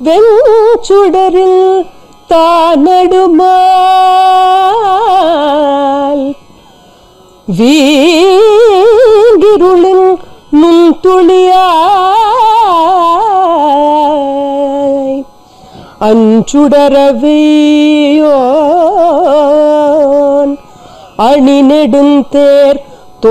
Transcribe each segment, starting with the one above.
வெஞ்சுடரில் தானடுமால் வீங்கிருளின் நுண்துளியாய் அஞ்சுடரவியோன் அணி நெடுந்தேர்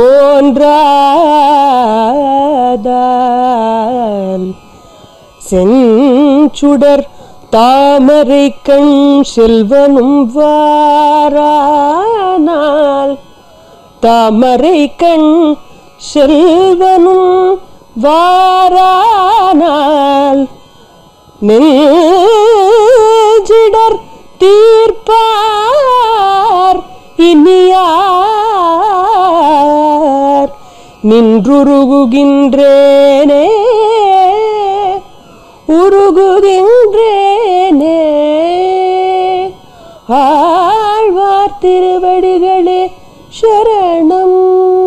தோன்றாதான் செஞ்சுடர் தாமரை கண் செல்வனும் வாரானால் தாமரை கண் செல்வனும் வாரானால் நெஞ்சிடர் தீர்ப்பார் இனியார் நின்றுருகுகின்றேனே உருகுகின்றேனே ஆழ்வார் திருவடிகளே சரணம்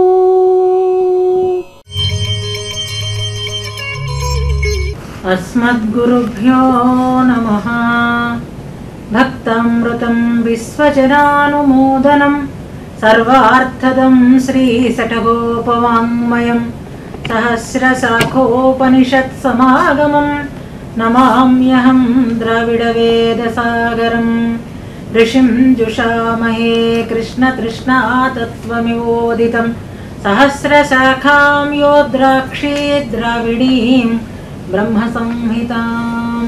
अस्मद्गुरुभ्यो नमः भक्तामृतं विश्वजनानुमोदनं सर्वार्थदं श्रीसटगोपवाङ्मयं सहस्रशाखोपनिषत्समागमं नमाम्यहं द्रविडवेदसागरम् ऋषिं जुषामहे कृष्णतृष्णा तत्त्वमिवोदितं सहस्रशाखां यो द्राक्षी द्राविडीं బ్రహ్మసంహితాం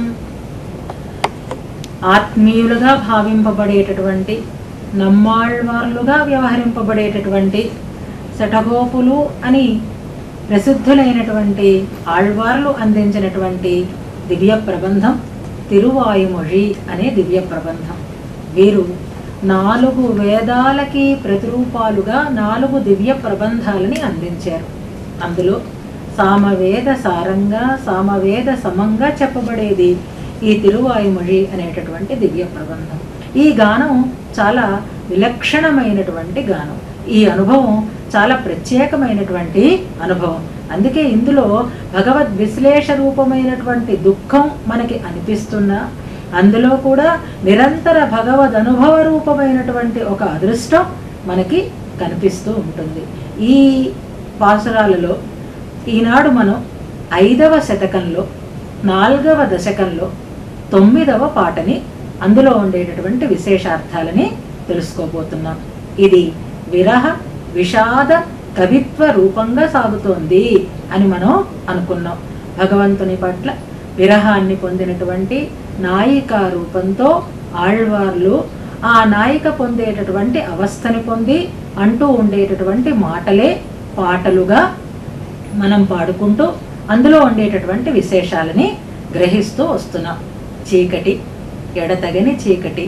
ఆత్మీయులుగా భావింపబడేటటువంటి నమ్మాళ్వార్లుగా వ్యవహరింపబడేటటువంటి శటగోపులు అని ప్రసిద్ధులైనటువంటి ఆళ్వార్లు అందించినటువంటి దివ్య ప్రబంధం తిరువాయుమొഴి అనే దివ్య ప్రబంధం వీరు నాలుగు వేదాలకి ప్రతిరూపాలుగా నాలుగు దివ్య ప్రబంధాలని అందించారు అందులో సామవేద సారంగా సామవేద సమంగా చెప్పబడేది ఈ తిరువాయుమొഴి అనేటటువంటి దివ్య ప్రబంధం ఈ గానం చాలా విలక్షణమైనటువంటి గానం ఈ అనుభవం చాలా ప్రత్యేకమైనటువంటి అనుభవం అందుకే ఇందులో భగవద్ విశ్లేష రూపమైనటువంటి దుఃఖం మనకి అనిపిస్తున్నా అందులో కూడా నిరంతర భగవద్ అనుభవ రూపమైనటువంటి ఒక అదృష్టం మనకి కనిపిస్తూ ఉంటుంది ఈ పాసురాలలో ఈనాడు మనం ఐదవ శతకంలో నాలుగవ దశకంలో తొమ్మిదవ పాటని అందులో ఉండేటటువంటి విశేషార్థాలని తెలుసుకోబోతున్నాం ఇది విరహ విషాద కవిత్వ రూపంగా సాగుతోంది అని మనం అనుకున్నాం భగవంతుని పట్ల విరహాన్ని పొందినటువంటి నాయిక రూపంతో ఆళ్వార్లు ఆ నాయిక పొందేటటువంటి అవస్థని పొంది అంటూ ఉండేటటువంటి మాటలే పాటలుగా మనం పాడుకుంటూ అందులో ఉండేటటువంటి విశేషాలని గ్రహిస్తూ వస్తున్నాం చీకటి ఎడతగని చీకటి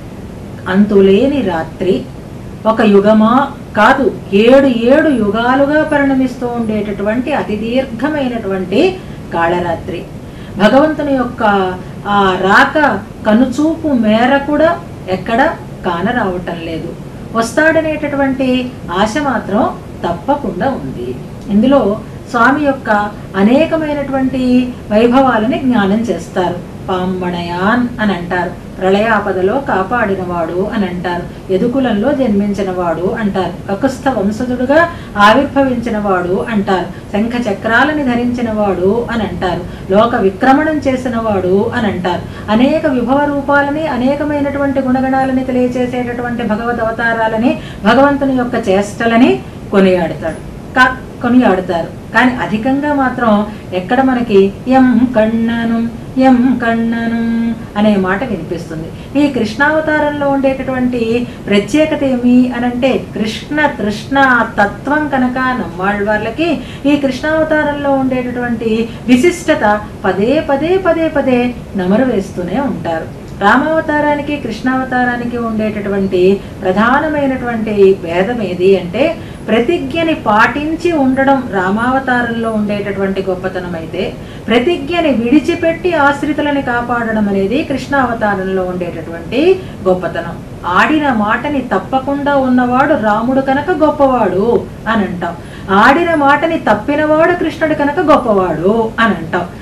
అంతులేని రాత్రి ఒక యుగమా కాదు ఏడు ఏడు యుగాలుగా పరిణమిస్తూ ఉండేటటువంటి అతి దీర్ఘమైనటువంటి కాళరాత్రి భగవంతుని యొక్క ఆ రాక కనుచూపు మేర కూడా ఎక్కడ కానరావటం లేదు వస్తాడనేటటువంటి ఆశ మాత్రం తప్పకుండా ఉంది ఇందులో స్వామి యొక్క అనేకమైనటువంటి వైభవాలని జ్ఞానం చేస్తారు పాంబణయాన్ అని అంటారు ప్రళయాపదలో కాపాడినవాడు అని అంటారు యదుకులంలో జన్మించినవాడు అంటారు కకుస్థ వంశజుడుగా ఆవిర్భవించినవాడు అంటారు శంఖ చక్రాలని ధరించినవాడు అని అంటారు లోక విక్రమణం చేసినవాడు అని అంటారు అనేక విభవ రూపాలని అనేకమైనటువంటి గుణగణాలని తెలియచేసేటటువంటి భగవద్ అవతారాలని భగవంతుని యొక్క చేష్టలని కొనియాడతాడు కా కొనియాడుతారు కానీ అధికంగా మాత్రం ఎక్కడ మనకి ఎం కണ്ണను ఎం కണ്ണను అనే మాట వినిపిస్తుంది ఈ కృష్ణావతారంలో ఉండేటటువంటి ప్రత్యేకత ఏమి అనంటే కృష్ణ తృష్ణ తత్వం కనుక నమ్మాళ్ళ వాళ్ళకి ఈ కృష్ణావతారంలో ఉండేటటువంటి విశిష్టత పదే పదే పదే పదే నమరు వేస్తూనే ఉంటారు రామావతారానికి కృష్ణావతారానికి ఉండేటటువంటి ప్రధానమైనటువంటి భేదం ఏది అంటే ప్రతిజ్ఞని పాటించి ఉండడం రామావతారంలో ఉండేటటువంటి గొప్పతనం అయితే ప్రతిజ్ఞని విడిచిపెట్టి ఆశ్రితులని కాపాడడం అనేది కృష్ణావతారంలో ఉండేటటువంటి గొప్పతనం ఆడిన మాటని తప్పకుండా ఉన్నవాడు రాముడు కనుక గొప్పవాడు అని అంటాం ఆడిన మాటని తప్పినవాడు కృష్ణుడు కనుక గొప్పవాడు అని అంటాం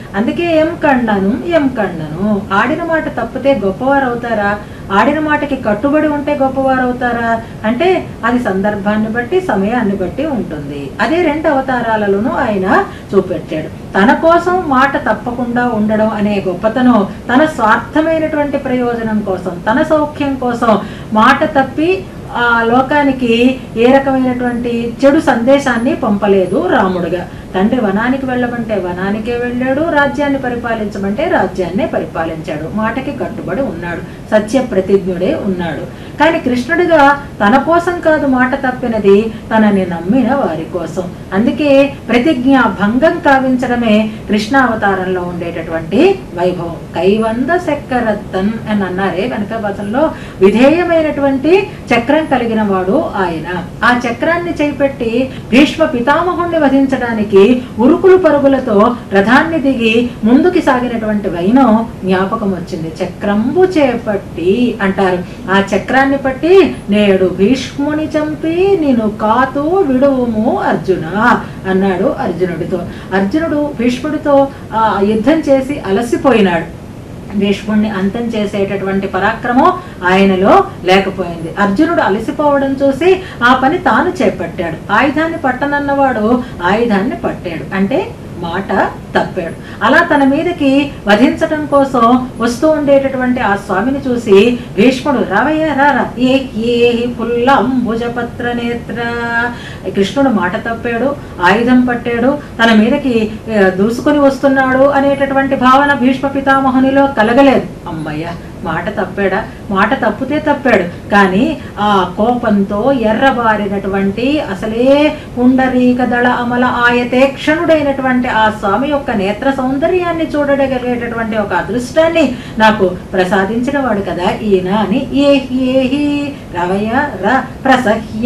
అందుకే ఎం కన్నను ఎం కన్నను ఆడిన మాట తప్పితే గొప్పవారు అవుతారా ఆడిన మాటకి కట్టుబడి ఉంటే గొప్పవారు అవుతారా అంటే అది సందర్భాన్ని బట్టి సమయాన్ని బట్టి ఉంటుంది అదే రెండు అవతారాలలోనూ ఆయన చూపెట్టాడు తన కోసం మాట తప్పకుండా ఉండడం అనే గొప్పతనం తన స్వార్థమైనటువంటి ప్రయోజనం కోసం తన సౌఖ్యం కోసం మాట తప్పి ఆ లోకానికి ఏ రకమైనటువంటి చెడు సందేశాన్ని పంపలేదు రాముడుగా తండ్రి వనానికి వెళ్ళమంటే వనానికే వెళ్ళాడు రాజ్యాన్ని పరిపాలించమంటే రాజ్యాన్నే పరిపాలించాడు మాటకి కట్టుబడి ఉన్నాడు సత్య ప్రతిజ్ఞుడే ఉన్నాడు కానీ కృష్ణుడిగా తన కోసం కాదు మాట తప్పినది తనని నమ్మిన వారి కోసం అందుకే ప్రతిజ్ఞ భంగం కావించడమే కృష్ణావతారంలో ఉండేటటువంటి వైభవం కైవంద చక్రరత్తన్ అని అన్నారే వెనక వచనంలో విధేయమైనటువంటి చక్రం కలిగిన వాడు ఆయన ఆ చక్రాన్ని చేపెట్టి భీష్మ పితామహుణ్ణి వధించడానికి ఉరుకులు పరుగులతో రథాన్ని దిగి ముందుకి సాగినటువంటి వైనం జ్ఞాపకం వచ్చింది చక్రంబు చేపట్టి అంటారు ఆ చక్రాన్ని పట్టి నేడు భీష్ముని చంపి నేను కాతూ విడువుము అర్జున అన్నాడు అర్జునుడితో అర్జునుడు భీష్ముడితో ఆ యుద్ధం చేసి అలసిపోయినాడు భీష్ముడిని అంతం చేసేటటువంటి పరాక్రమం ఆయనలో లేకపోయింది అర్జునుడు అలసిపోవడం చూసి ఆ పని తాను చేపట్టాడు ఆయుధాన్ని పట్టనన్నవాడు ఆయుధాన్ని పట్టాడు అంటే మాట తప్పాడు అలా తన మీదకి వధించటం కోసం వస్తూ ఉండేటటువంటి ఆ స్వామిని చూసి భీష్ముడు రావయ్య రారా ఏ ఏ పుల్లంబుజపత్ర నేత్ర కృష్ణుడు మాట తప్పాడు ఆయుధం పట్టాడు తన మీదకి ఆ, దూసుకొని వస్తున్నాడు అనేటటువంటి భావన భీష్మ పితామహునిలో కలగలేదు అమ్మయ్య మాట తప్పాడా మాట తప్పితే తప్పాడు కానీ ఆ కోపంతో ఎర్రబారినటువంటి అసలే పుండరీక దళ అమల ఆయతే క్షణుడైనటువంటి ఆ స్వామి యొక్క నేత్ర సౌందర్యాన్ని చూడగలిగేటటువంటి ఒక అదృష్టాన్ని నాకు ప్రసాదించిన వాడు కదా ఈయన అని ఏహి ఏహి రవయ ర ప్రసహ్య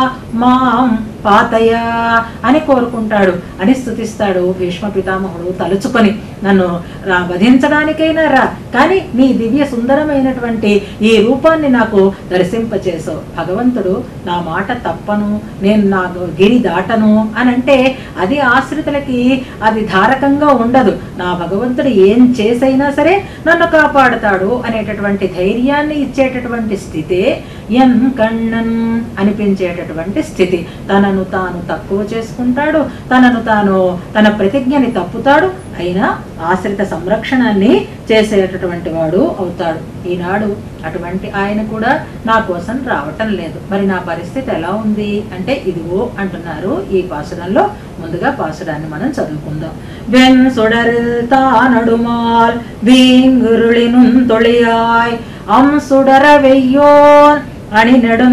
మాం పాతయ అని కోరుకుంటాడు అని స్థుతిస్తాడు భీష్మ పితామహుడు తలుచుకొని నన్ను రా వధించడానికైనా రా కానీ నీ దివ్య సుందరమైనటువంటి ఈ రూపాన్ని నాకు దర్శింపచేసావు భగవంతుడు నా మాట తప్పను నేను నా గిరి దాటను అని అంటే అది ఆశ్రితులకి అది ధారకంగా ఉండదు నా భగవంతుడు ఏం చేసైనా సరే నన్ను కాపాడుతాడు అనేటటువంటి ధైర్యాన్ని ఇచ్చేటటువంటి స్థితే ఎన్ కണ്ണన్ అనిపించేటటువంటి స్థితి తనను తాను తక్కువ చేసుకుంటాడు తనను తాను తన ప్రతిజ్ఞని తప్పుతాడు అయినా ఆశ్రిత సంరక్షణాన్ని చేసేటటువంటి వాడు అవుతాడు ఈనాడు అటువంటి ఆయన కూడా నా కోసం రావటం లేదు మరి నా పరిస్థితి ఎలా ఉంది అంటే ఇదిగో అంటున్నారు ఈ పాసురంలో ముందుగా పాసురాన్ని మనం చదువుకుందాం వెన్ సుడరిల్ తానడుమాల్ வீங்குருளினும் தொழியாய் அம் சுடர வெய்யோன் அணி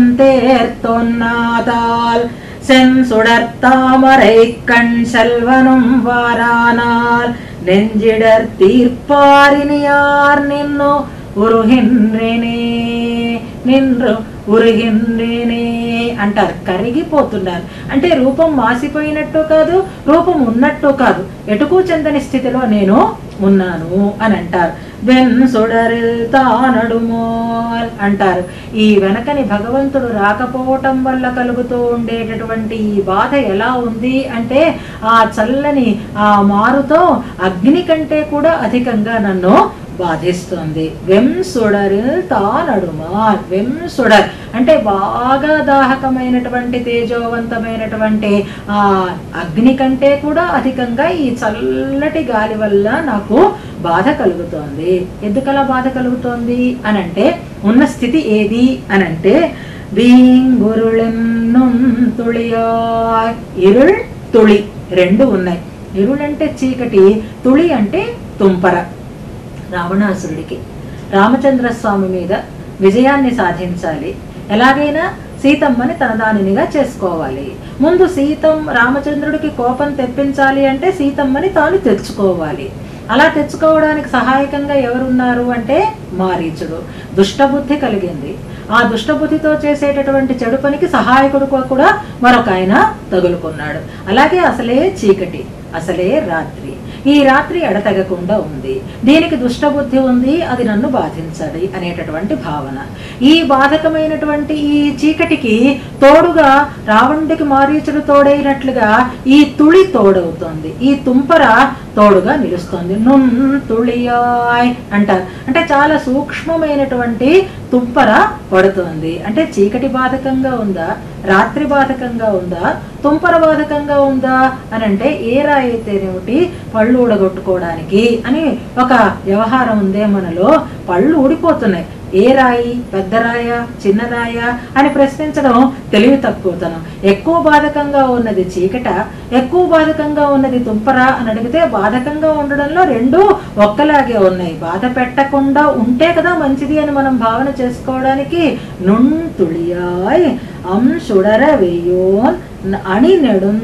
நெடுந்தேர்த்தொன்னாதால் செஞ்சுடர் தாமரை கண் செல்வனும் வாரானால் நெஞ்சிடர் தீர்ப்பாரினியார் நின்னு ఉరుహిన్రేనే నిన్ను ఉరిగిన్రేనే అంటారు కరిగిపోతున్నారు అంటే రూపం మాసిపోయినట్టు కాదు రూపం ఉన్నట్టు కాదు ఎటుకు చెందని స్థితిలో నేను ఉన్నాను అని అంటారు వెన్ సుడరిల్ తానడుమోల్ అంటారు ఈ వెనకని భగవంతుడు రాకపోవటం వల్ల కలుగుతూ ఉండేటటువంటి ఈ బాధ ఎలా ఉంది అంటే ఆ చల్లని ఆ మారుతో అగ్ని కంటే కూడా అధికంగా నన్ను బాధిస్తుంది వెంసుడరిల్ తానడుమాల్ వెంసుడర్ అంటే బాగా దాహకమైనటువంటి తేజోవంతమైనటువంటి ఆ అగ్ని కంటే కూడా అధికంగా ఈ చల్లటి గాలి వల్ల నాకు బాధ కలుగుతోంది ఎందుకలా బాధ కలుగుతోంది అని అంటే ఉన్న స్థితి ఏది అని అంటే వీంగురుళెన్నుం తుళియా ఇరుళ్ తుళి రెండు ఉన్నాయి ఇరుళంటే చీకటి తుళి అంటే తుంపర రావణాసురుడికి రామచంద్ర స్వామి మీద విజయాన్ని సాధించాలి ఎలాగైనా సీతమ్మని తన దానినిగా చేసుకోవాలి ముందు సీతం రామచంద్రుడికి కోపం తెప్పించాలి అంటే సీతమ్మని తాను తెచ్చుకోవాలి అలా తెచ్చుకోవడానికి సహాయకంగా ఎవరున్నారు అంటే మారీచుడు దుష్టబుద్ధి కలిగింది ఆ దుష్టబుద్ధితో చేసేటటువంటి చెడు పనికి సహాయకుడు కూడా మరొక ఆయన తగులుకున్నాడు అలాగే అసలే చీకటి అసలే రాత్రి ఈ రాత్రి ఎడతెగకుండా ఉంది దీనికి దుష్టబుద్ధి ఉంది అది నన్ను బాధించాలి అనేటటువంటి భావన ఈ బాధకమైనటువంటి ఈ చీకటికి తోడుగా రావణుడికి మారీచుడు తోడైనట్లుగా ఈ తుళి తోడవుతోంది ఈ తుంపర తోడుగా నిలుస్తుంది నున్ తుళియాయ్ అంటారు అంటే చాలా సూక్ష్మమైనటువంటి తుంపర పడుతుంది అంటే చీకటి బాధకంగా ఉందా రాత్రి బాధకంగా ఉందా తుంపర బాధకంగా ఉందా అని అంటే ఏ రాయి అయితేనేమిటి పళ్ళు ఊడగొట్టుకోవడానికి అని ఒక వ్యవహారం ఉందే మనలో పళ్ళు ఊడిపోతున్నాయి ఏ రాయి పెద్ద రాయ చిన్న రాయ అని ప్రశ్నించడం తెలివి తక్కువతనం ఎక్కువ బాధకంగా ఉన్నది చీకట ఎక్కువ బాధకంగా ఉన్నది తుంపర అని అడిగితే బాధకంగా ఉండడంలో రెండు ఒక్కలాగే ఉన్నాయి బాధ పెట్టకుండా ఉంటే కదా మంచిది అని మనం భావన చేసుకోవడానికి నుంతుళియాయ్ అంశుడర వెయ్యోన్ అణి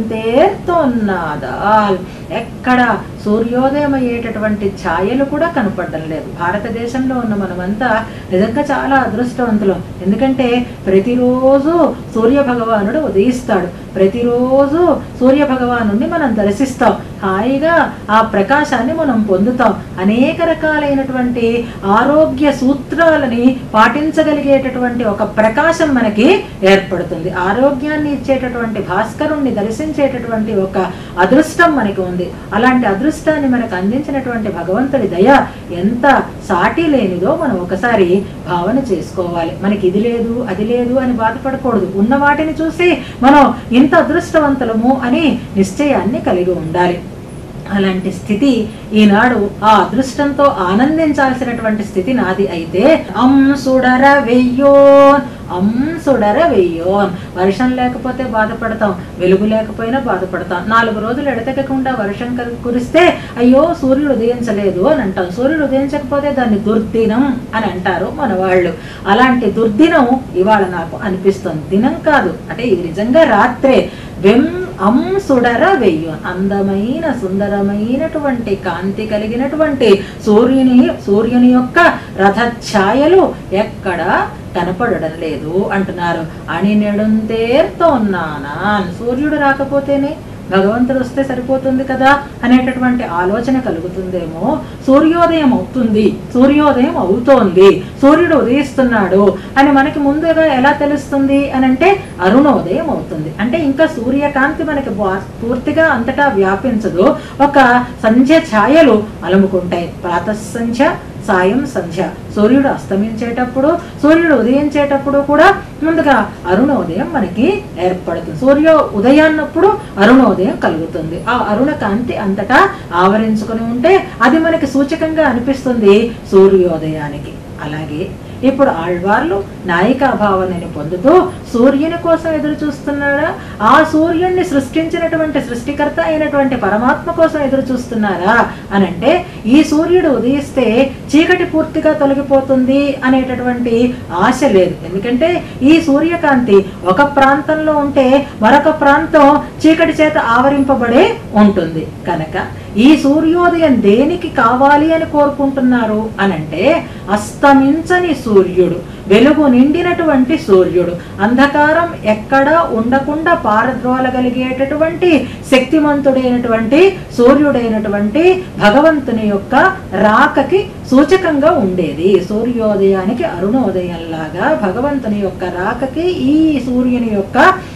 నెడుంతేర్తోన్నాదాల్ ఎక్కడ సూర్యోదయం అయ్యేటటువంటి ఛాయలు కూడా కనపడడం లేదు భారతదేశంలో ఉన్న మనమంతా నిజంగా చాలా అదృష్టవంతులం ఎందుకంటే ప్రతిరోజు సూర్య భగవానుడు ఉదయిస్తాడు ప్రతిరోజు సూర్య భగవాను మనం దర్శిస్తాం హాయిగా ఆ ప్రకాశాన్ని మనం పొందుతాం అనేక రకాలైనటువంటి ఆరోగ్య సూత్రాలని పాటించగలిగేటటువంటి ఒక ప్రకాశం మనకి ఏర్పడుతుంది ఆరోగ్యాన్ని ఇచ్చేటటువంటి భాస్కరుణ్ణి దర్శించేటటువంటి ఒక అదృష్టం మనకి ఉంది అలాంటి అదృష్టాన్ని మనకు అందించినటువంటి భగవంతుడి దయ ఎంత సాటి లేనిదో మనం ఒకసారి భావన చేసుకోవాలి మనకి ఇది లేదు అది లేదు అని బాధపడకూడదు ఉన్న వాటిని చూసి మనం ఇంత అదృష్టవంతులము అని నిశ్చయాన్ని కలిగి ఉండాలి అలాంటి స్థితి ఈనాడు ఆ అదృష్టంతో ఆనందించాల్సినటువంటి స్థితి నాది అయితే అంసుడర వెయ్యోన్ అంసుడర వెయ్యోన్ వర్షం లేకపోతే బాధపడతాం వెలుగు లేకపోయినా బాధపడతాం నాలుగు రోజులు ఎడతెగకుండా వర్షం కరి- కురిస్తే అయ్యో సూర్యుడు ఉదయించలేదు అని అంటాం సూర్యుడు ఉదయించకపోతే దాన్ని దుర్దినం అని అంటారు మన వాళ్ళు అలాంటి దుర్దినం ఇవాళ నాకు అనిపిస్తుంది దినం కాదు అంటే ఇది నిజంగా రాత్రే వెం అంసుడర వెయ్యు అందమైన సుందరమైనటువంటి కాంతి కలిగినటువంటి సూర్యుని సూర్యుని యొక్క రథ ఛాయలు ఎక్కడ కనపడడం లేదు అంటున్నారు అని నెడుంతేర్తోన్నానా సూర్యుడు రాకపోతేనే భగవంతుడు వస్తే సరిపోతుంది కదా అనేటటువంటి ఆలోచన కలుగుతుందేమో సూర్యోదయం అవుతుంది సూర్యోదయం అవుతోంది సూర్యుడు ఉదయిస్తున్నాడు అని మనకి ముందుగా ఎలా తెలుస్తుంది అని అంటే అరుణోదయం అవుతుంది అంటే ఇంకా సూర్యకాంతి మనకి బా- పూర్తిగా అంతటా వ్యాపించదు ఒక సంధ్య ఛాయలు అలుముకుంటాయి ప్రాతః సంధ్య సాయం సంధ్య సూర్యుడు అస్తమించేటప్పుడు సూర్యుడు ఉదయించేటప్పుడు కూడా ముందుగా అరుణోదయం మనకి ఏర్పడుతుంది సూర్య ఉదయాన్నప్పుడు అరుణోదయం కలుగుతుంది ఆ అరుణ కాంతి అంతటా ఆవరించుకొని ఉంటే అది మనకి సూచకంగా అనిపిస్తుంది సూర్యోదయానికి అలాగే ఇప్పుడు ఆళ్వార్లు నాయికా భావనని పొందుతూ సూర్యుని కోసం ఎదురు చూస్తున్నారా ఆ సూర్యుణ్ణి సృష్టించినటువంటి సృష్టికర్త అయినటువంటి పరమాత్మ కోసం ఎదురు చూస్తున్నారా అని అంటే ఈ సూర్యుడు ఉదయిస్తే చీకటి పూర్తిగా తొలగిపోతుంది అనేటటువంటి ఆశ లేదు ఎందుకంటే ఈ సూర్యకాంతి ఒక ప్రాంతంలో ఉంటే మరొక ప్రాంతం చీకటి చేత ఆవరింపబడే ఉంటుంది కనుక ఈ సూర్యోదయం దేనికి కావాలి అని కోరుకుంటున్నారు అనంటే అస్తమించని సూర్యుడు వెలుగు నిండినటువంటి సూర్యుడు అంధకారం ఎక్కడా ఉండకుండా పారద్రోలగలిగేటటువంటి శక్తిమంతుడైనటువంటి సూర్యుడైనటువంటి భగవంతుని యొక్క రాకకి సూచకంగా ఉండేది సూర్యోదయానికి అరుణోదయంలాగా భగవంతుని యొక్క రాకకి ఈ సూర్యుని యొక్క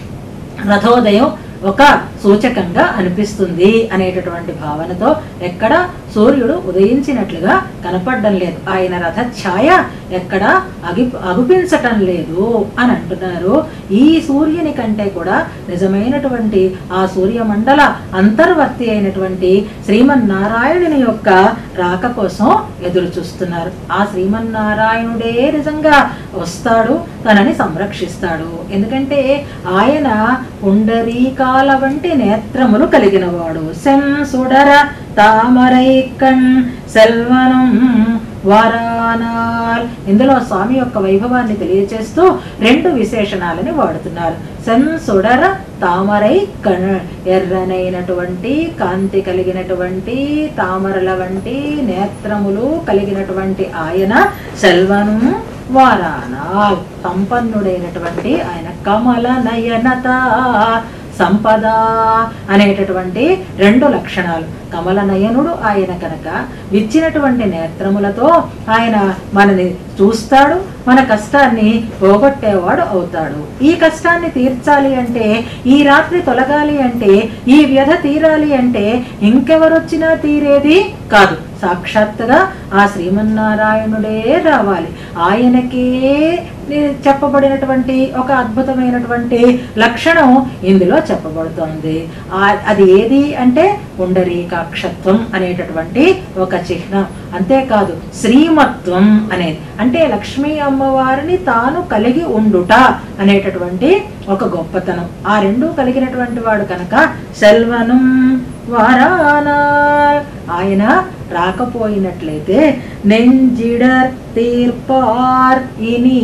రథోదయం ఒక సూచకంగా అనిపిస్తుంది అనేటటువంటి భావనతో ఎక్కడ సూర్యుడు ఉదయించినట్లుగా కనపడడం లేదు ఆయన రథ ఛాయ ఎక్కడ అగి అగుపించటం లేదు అని అంటున్నారు ఈ సూర్యుని కంటే కూడా నిజమైనటువంటి ఆ సూర్యమండల అంతర్వర్తి అయినటువంటి శ్రీమన్నారాయణుని యొక్క రాక కోసం ఎదురు చూస్తున్నారు ఆ శ్రీమన్నారాయణుడే నిజంగా వస్తాడు తనని సంరక్షిస్తాడు ఎందుకంటే ఆయన పుండరీకాల వంటి నేత్రములు కలిగిన వాడు సెంసుడర తామరైకణ్ సెల్వనం వరానాల్ ఇందులో స్వామి యొక్క వైభవాన్ని తెలియచేస్తూ రెండు విశేషణాలని వాడుతున్నారు సెన్సుడర తామరై కణ ఎర్రనైనటువంటి కాంతి కలిగినటువంటి తామరల వంటి నేత్రములు కలిగినటువంటి ఆయన సెల్వను వారానాల్ సంపన్నుడైనటువంటి ఆయన కమల నయనత సంపద అనేటటువంటి రెండు లక్షణాలు కమల నయనుడు ఆయన కనుక విచ్చినటువంటి నేత్రములతో ఆయన మనని చూస్తాడు మన కష్టాన్ని పోగొట్టేవాడు అవుతాడు ఈ కష్టాన్ని తీర్చాలి అంటే ఈ రాత్రి తొలగాలి అంటే ఈ వ్యధ తీరాలి అంటే ఇంకెవరొచ్చినా తీరేది కాదు సాక్షాత్తుగా ఆ శ్రీమన్నారాయణుడే రావాలి ఆయనకే చెప్పబడినటువంటి ఒక అద్భుతమైనటువంటి లక్షణం ఇందులో చెప్పబడుతోంది ఆ- అది ఏది అంటే పుండరీకాక్షత్వం అనేటటువంటి ఒక చిహ్నం అంతేకాదు శ్రీమత్వం అనేది అంటే లక్ష్మీ అమ్మవారిని తాను కలిగి ఉండుట అనేటటువంటి ఒక గొప్పతనం ఆ రెండు కలిగినటువంటి వాడు కనుక సెల్వనం వారానా ఆయన రాకపోయినట్లయితే నెంజిడర్ తీర్పార్ ఇని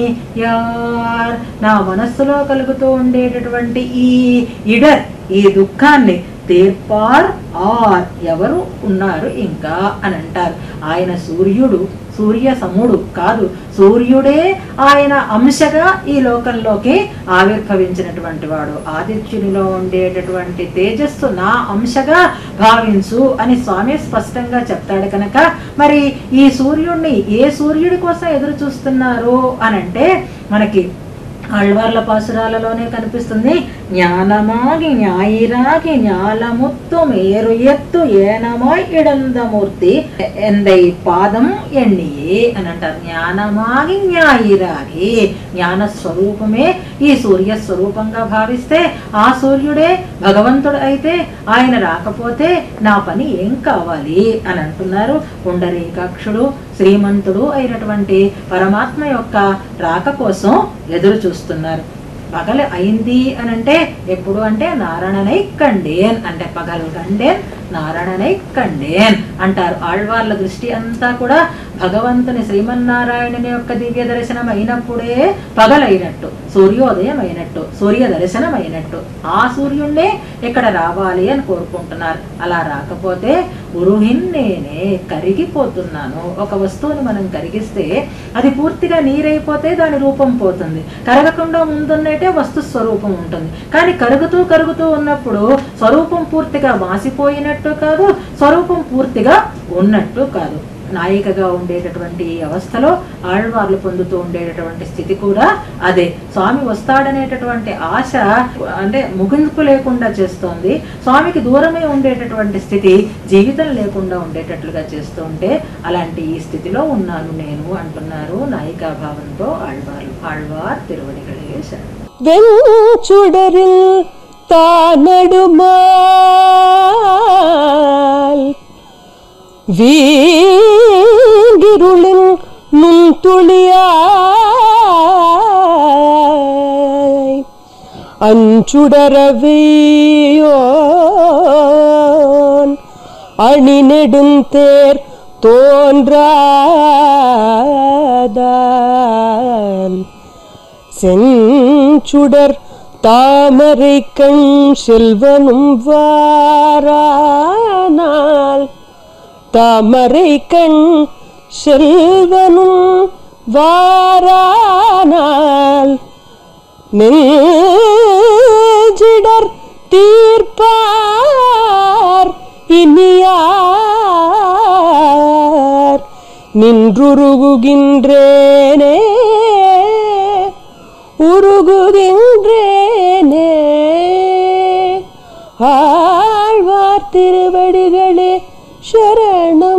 యార్ నా మనస్సులో కలుగుతూ ఉండేటటువంటి ఈ ఇడర్ ఈ దుఃఖాన్ని తీర్పార్ ఆర్ ఎవరు ఉన్నారు ఇంకా అని అంటారు ఆయన సూర్యుడు సూర్య సముడు కాదు సూర్యుడే ఆయన అంశగా ఈ లోకంలోకి ఆవిర్భవించినటువంటి వాడు ఆదిత్యునిలో ఉండేటటువంటి తేజస్సు నా అంశగా భావించు అని స్వామి స్పష్టంగా చెప్తాడు కనుక మరి ఈ సూర్యుడిని ఏ సూర్యుడి కోసం ఎదురు చూస్తున్నారు అని అంటే మనకి ఆళ్వార్ల పాసురాలలోనే కనిపిస్తుంది జ్ఞానమాగి ஞாயிறாகி ஞாலமுத்து மேரு ఎత్తు ఏనమాయ్ ఇడందమూర్తి ఎందై పాదం ఎన్నియే అని అంటారు జ్ఞానమాగి ஞாயிறாகி జ్ఞాన స్వరూపమే ఈ సూర్య స్వరూపంగా భావిస్తే ఆ సూర్యుడే భగవంతుడు అయితే ఆయన రాకపోతే నా పని ఏం కావాలి అని అంటున్నారు పుండరీకాక్షుడు శ్రీమంతుడు అయినటువంటి పరమాత్మ యొక్క రాక కోసం ఎదురు చూస్తున్నారు పగలు అయింది అని అంటే ఎప్పుడు అంటే నారాయణనై కండేన్ అంటే పగలు కండేన్ నారాయణనై కండేన్ అంటారు ఆళ్వార్ల దృష్టి అంతా కూడా భగవంతుని శ్రీమన్నారాయణుని యొక్క దివ్య దర్శనం అయినప్పుడే పగలైనట్టు సూర్యోదయం అయినట్టు సూర్య దర్శనం అయినట్టు ఆ సూర్యుణ్ణే ఇక్కడ రావాలి అని కోరుకుంటున్నారు అలా రాకపోతే ఉరుహిన్ నేనే కరిగిపోతున్నాను ఒక వస్తువుని మనం కరిగిస్తే అది పూర్తిగా నీరైపోతే దాని రూపం పోతుంది కరగకుండా ముందున్నట్టే వస్తు స్వరూపం ఉంటుంది కానీ కరుగుతూ కరుగుతూ ఉన్నప్పుడు స్వరూపం పూర్తిగా మాసిపోయినట్టు కాదు స్వరూపం పూర్తిగా ఉన్నట్టు కాదు నాయికగా ఉండేటటువంటి ఈ అవస్థలో ఆళ్వార్లు పొందుతూ ఉండేటటువంటి స్థితి కూడా అదే స్వామి వస్తాడనేటటువంటి ఆశ అంటే ముగింపు లేకుండా చేస్తోంది స్వామికి దూరమే ఉండేటటువంటి స్థితి జీవితం లేకుండా ఉండేటట్లుగా చేస్తూ ఉంటే అలాంటి ఈ స్థితిలో ఉన్నాను నేను అంటున్నారు నాయికా భావంతో ఆళ్వార్లు ఆళ్వార్ తిరువడిగలే శరణం வெஞ்சுடரில் தானடுமால் வீங்கிருளின் நுண்துளியாய் அஞ்சுடரவியோன் அணி நெடுந்தேர் தோன்றாதான் செஞ்சுடர் தாமரை கண் செல்வனும் வாரானால் தாமரை கண் செல்வனும் வாரானால் நெஞ்சிடர் தீர்ப்பார் இனியார் நின்றுருகுகின்றேனே உருகுகின்றேனே ஆழ்வார் திருவடிகளே சரணம்